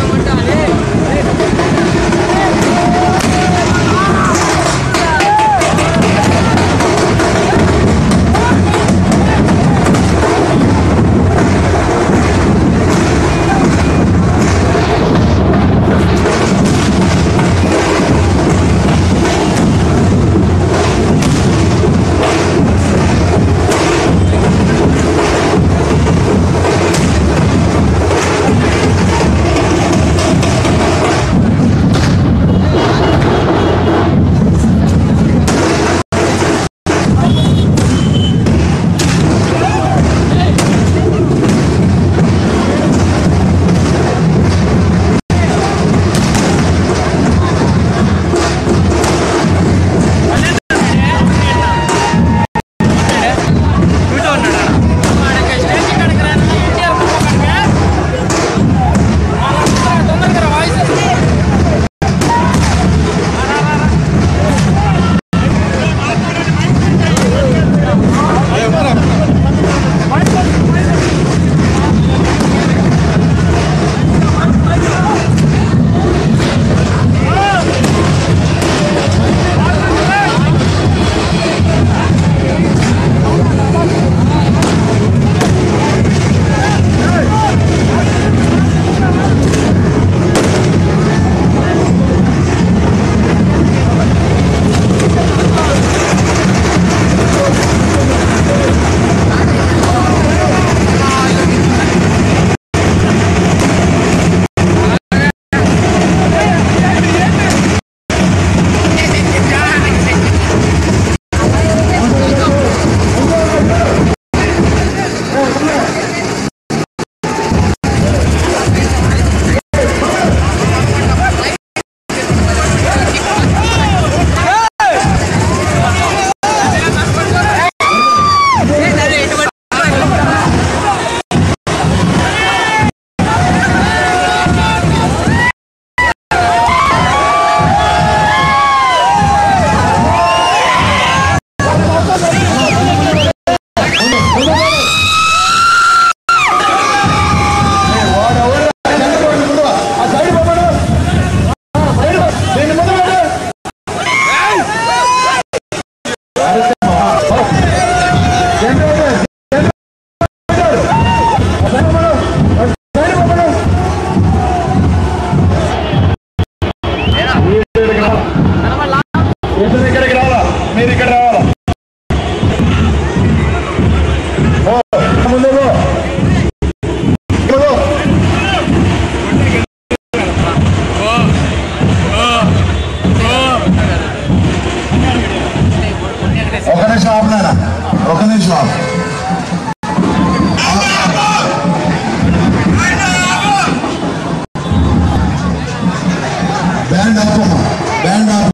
Band ఆపమ్మా band ఆపు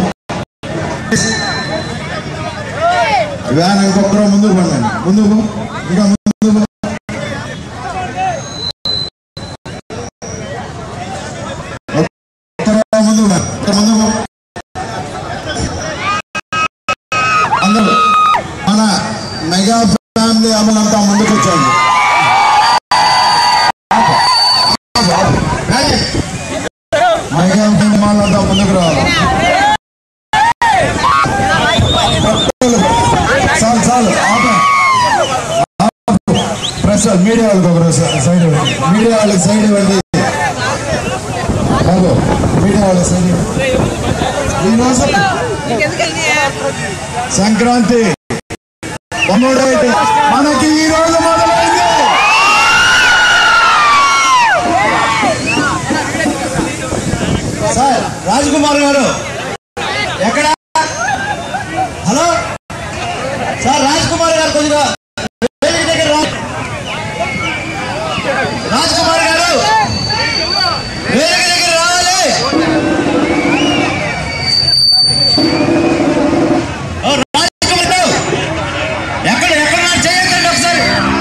van ఇంకొకరు ముందుకు పండండి ముందుకు ఇంకా ముందుకు ఒక్కరు ముందుకు రా. ఒక్కరు ముందుకు అందరూ మన మెగా ఫ్యామిలీ అమలంతా ముందుకు వచ్చాండి మెగా ఫ్యామిలీ వాళ్ళంతా ముందుకు రావాలి చాలు చాలు ఆప ప్రెస్ మీడియా వాళ్ళకి ఒకరు సైడ్ ఇవ్వండి మీడియా వాళ్ళకి సైడ్ ఇవ్వండి బాబు మీడియా వాళ్ళకి సైడ్ ఇవ్వండి ఈరోజు సంక్రాంతి పన్నోడైతే మనకి ఈ రోజు మొదలైంది సార్ రాజ్ కుమార్ గారు ఎక్కడ హలో సార్ రాజ్ కుమార్ గారు కొద్దిగా వేదిక దగ్గర రా రాజ్ కుమార్ గారు వేదిక దగ్గర రావాలి ఓ, రాజ్ కుమార్ గారు ఎక్కడ ఎక్కడ ఉన్నారు? చేయండి ఒకసారి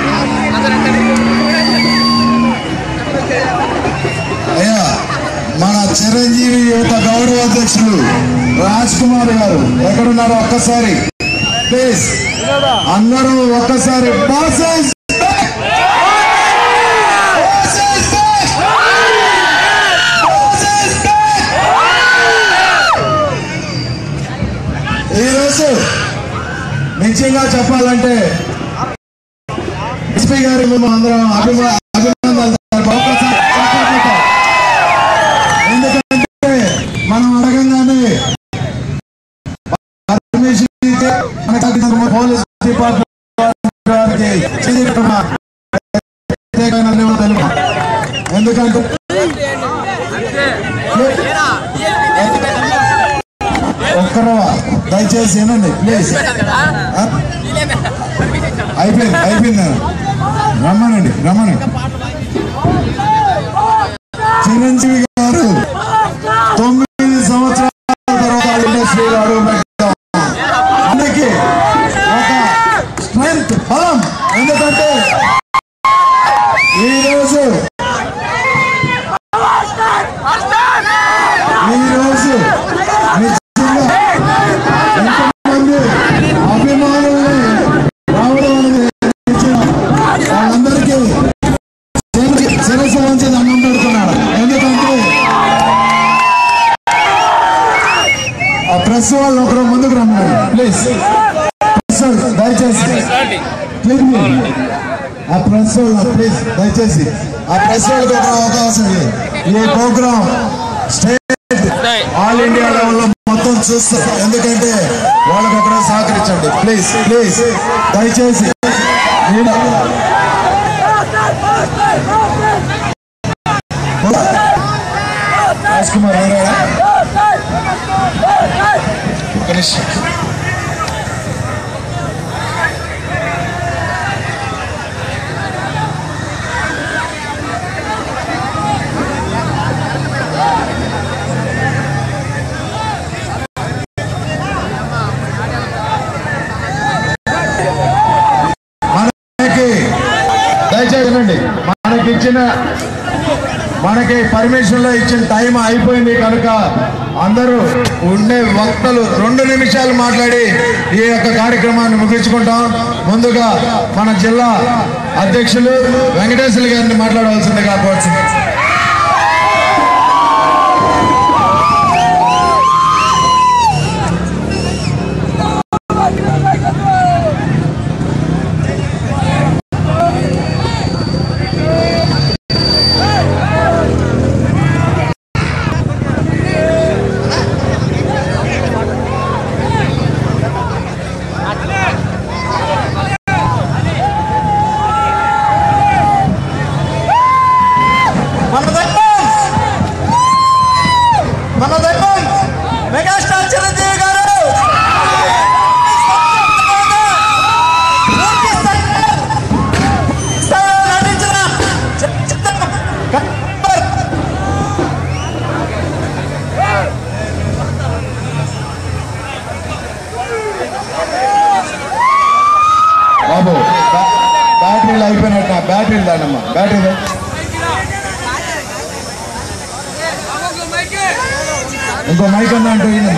అయ్యా మన చిరంజీవి యువత గౌరవ అధ్యక్షులు రాజ్ కుమార్ గారు ఎక్కడున్నారో ఒక్కసారి ప్లీజ్ అందరూ ఒక్కసారి బాసెస్ చెప్పాలంటే ఎస్పీ గారి మేము అందరం అభిమా అభినందనలు తెలిపాలి. ఒక్కసారి చప్పట్లతో. ఎందుకంటే మనం అడగంగానే పర్మిషన్ ఇచ్చే మనకు పోలీస్ డిపార్ట్మెంట్ వారికి చేయడం ప్రత్యేకమైన ధన్యవాదాలు తెలుపు. ఎందుకంటే ఒక్కరవ దయచేసి ఏనండి ప్లీజ్ అయిపోయింది అయిపోయింది రమ్మనండి రమ్మనండి చిరంజీవి గారు తొమ్మిది సంవత్సరాల తర్వాత ఇండస్ట్రీలో అడుగు పెట్టాం అందుకే ఒక స్ట్రెంత్ బలం ఎందుకంటే ఈరోజు ఈరోజు నిజంగా ఎంతమంది అభిమానుల్ని రావడం అనేది నిజం. వాళ్ళందరికీ శిరస్సు- శిరస్సు వంచి దండం పెడుతున్నాడు ఎందుకంటే ఆ ప్రెస్ వాళ్ళు ఒకరు ముందుకు రమ్మన్నారు ప్లీజ్ ప్రెస్ వాళ్ళు దయచేసి Please me. ఆ ప్రెస్ వాళ్ళు ప్లీజ్ దయచేసి ఆ ప్రెస్ వాళ్ళకి ఒక అవకాశం ఇవ్వండి. ఈ ప్రోగ్రామ్ స్టేట్ ఆల్ ఇండియా లెవెల్లో మొత్తం చూస్తారు ఎందుకంటే వాళ్ళకి ఒకరే సహకరించండి ప్లీజ్ ప్లీజ్ దయచేసి నేను- రాజ్ కుమార్ వేరేరా? ఒక్క నిమిషం. మనకి దయచేసి వినండి మనకి ఇచ్చిన మనకి పర్మిషన్ లో ఇచ్చిన టైం అయిపోయింది కనుక అందరూ ఉండే వక్తలు రెండు నిమిషాలు మాట్లాడి ఈ యొక్క కార్యక్రమాన్ని ముగించుకుంటాం ముందుగా మన జిల్లా అధ్యక్షులు వెంకటేశ్వర గారిని మాట్లాడవలసిందిగా కోరుచున్నాం మన దగ్గర మన దగ్గర మెగాస్టార్ చిరంజీవి గారు పూర్తి స్థాయిలో నటించిన చిత్రం గబ్బర్. బాబు బ్యా- బ్యాటరీలు అయిపోయినట్ట బ్యాటరీలు దానమ్మా బ్యాటరీ ఇంకో మైక్ అన్నా అంటే ఈయనమ్మా.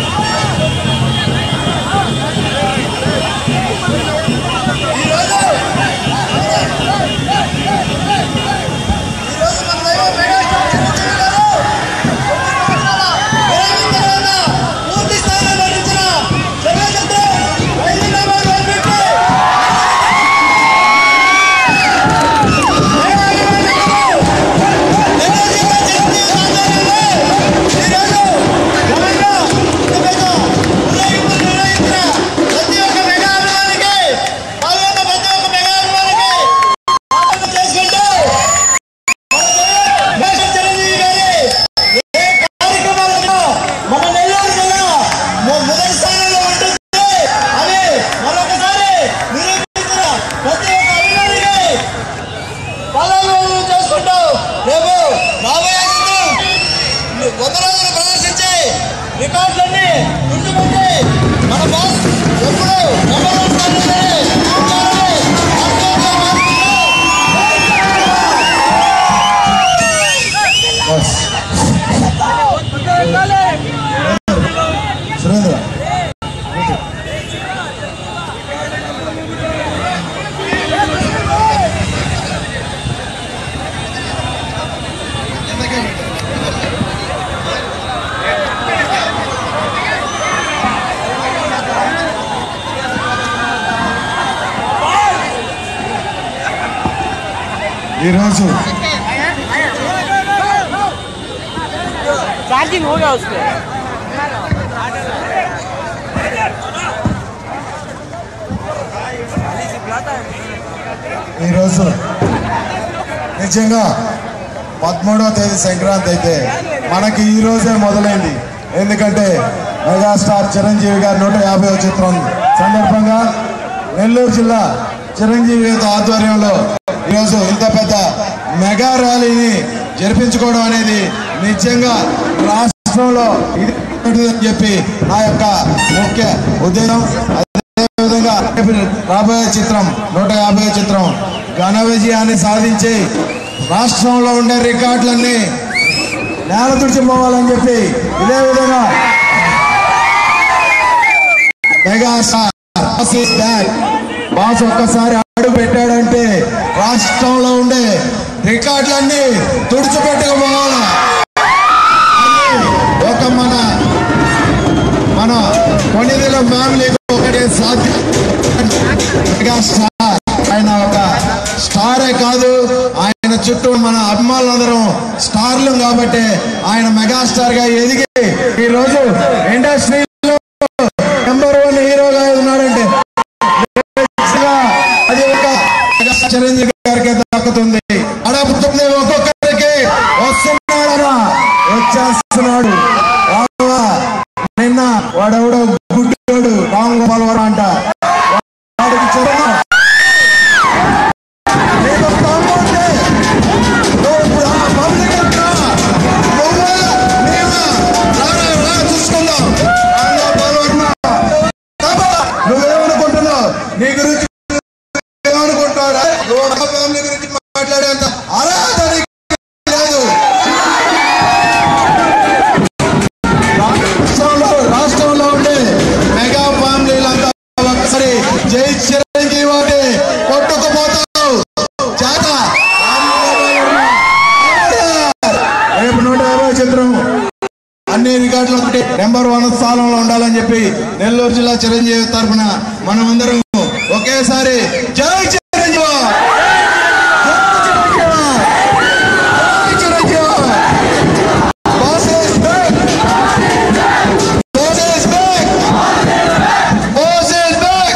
ఈరోజు ఈరోజు चार्जिंग हो गया उसमें ఈరోజు నిజంగా పదమూడవ తేదీ సంక్రాంతి అయితే మనకి ఈ రోజే మొదలైంది ఎందుకంటే మెగాస్టార్ చిరంజీవి గారి నూట యాభై చిత్రం సందర్భంగా నెల్లూరు జిల్లా చిరంజీవి గారి ఆధ్వర్యంలో ఈరోజు ఇంత పెద్ద మెగా ర్యాలీని జరిపించుకోవడం అనేది నిజంగా రాష్ట్రంలో ఇది అని చెప్పి నా యొక్క ముఖ్య ఉద్దేశం అదేవిధంగా రాబోయే చిత్రం నూట యాభై చిత్రం ఘన విజయాన్ని సాధించి రాష్ట్రంలో ఉండే రికార్డులన్నీ నేల తుడిచిపోవాలని చెప్పి ఇదే విధంగా megastar boss is back. Boss ఒక్కసారి అడుగు పెట్టాడంటే రాష్ట్రంలో ఉండే రికార్డులన్నీ తుడిచిపెట్టుకుపోవాలి ఒక మన మన కొనిదెల ఫ్యామిలీకి ఒకటే సాధ్యం మెగా స్టార్ ఆయన ఒక స్టారే కాదు ఆయన చుట్టూ మన అభిమానులందరం స్టార్లు కాబట్టి ఆయన మెగాస్టార్ గా ఎదిగి ఈ రోజు ఇండస్ట్రీలో నెంబర్ వన్ హీరోగా ఉన్నాడంటే నిజంగా అది ఒక మెగా చిరంజీవి గారికి దక్కుతుంది అడుగుతుంది ఒక్కొక్కరికి వస్తున్నాడరా వచ్చేస్తున్నాడు రావా. నిన్న వాడెవడో గుడ్డోడు రామ్ గోపాల్ వరం అంట వాడికి చెప్పు. నీకు దమ్ము ఉంటే నువ్వు ఇప్పుడు ఆ పబ్లిక్ అంతా నువ్వు, నీవు, రారా, రా, చూసుకుందాం. రామ్ గోపాల్ వర్మ. తప్ప. నువ్వేమనుకుంటున్నావు నీ గురించి ఏమనుకుంటారా నువ్వు మా ఫ్యామిలీ గురించి మాట్లాడేంత అర్హత నీకు లేదు రాష్ట్రంలో రాష్ట్రంలో ఉండే మెగా ఫ్యామిలీలంతా ఒకసారి జై చిరంజీవి అంటే కొట్టుకుపోతావు చేత రేపు నూట యాభై చిత్రం అన్ని రికార్డులు ఒకటి నెంబర్ వన్ స్థానంలో ఉండాలని చెప్పి నెల్లూరు జిల్లా చిరంజీవి తరఫున మనమందరం ఒకేసారి జై చిరంజీవి జై Chiranjeevi Boss is back! Boss is back! Boss is back!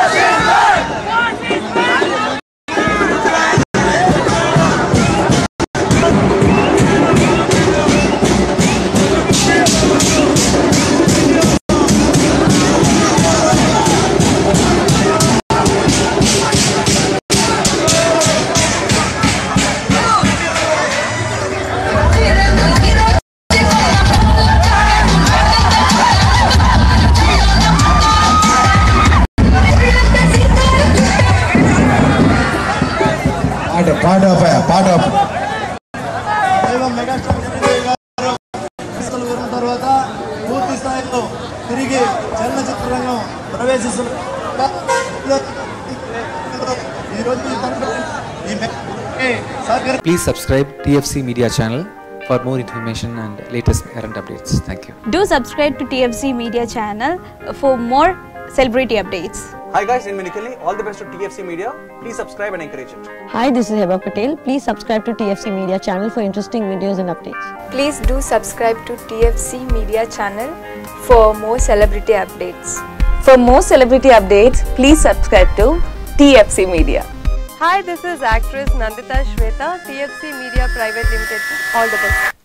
పాట పాట ఆపాయా, పాట ఆపు. దైవం మెగాస్టార్ చిరంజీవి గారు క్రీస్తులు విన్న తర్వాత పూర్తి స్థాయిలో తిరిగి చలనచిత్ర రంగం ప్రవేశిస్తున్నారు ఈరోజు ఈ తరపున ఈ మెగాకి సహకరి Please subscribe TFC Media channel for more information and latest current updates. Thank you. Do subscribe to TFC Media channel for more celebrity updates. Hi guys, in Minikali, all the best to TFC Media. Please subscribe and encourage it. Hi, this is Heba Patel. Please subscribe to TFC Media channel for interesting videos and updates. Please do subscribe to TFC Media channel for more celebrity updates. For more celebrity updates, please subscribe to TFC Media. Hi, this is actress Nandita Shweta, TFC Media Private Limited. All the best.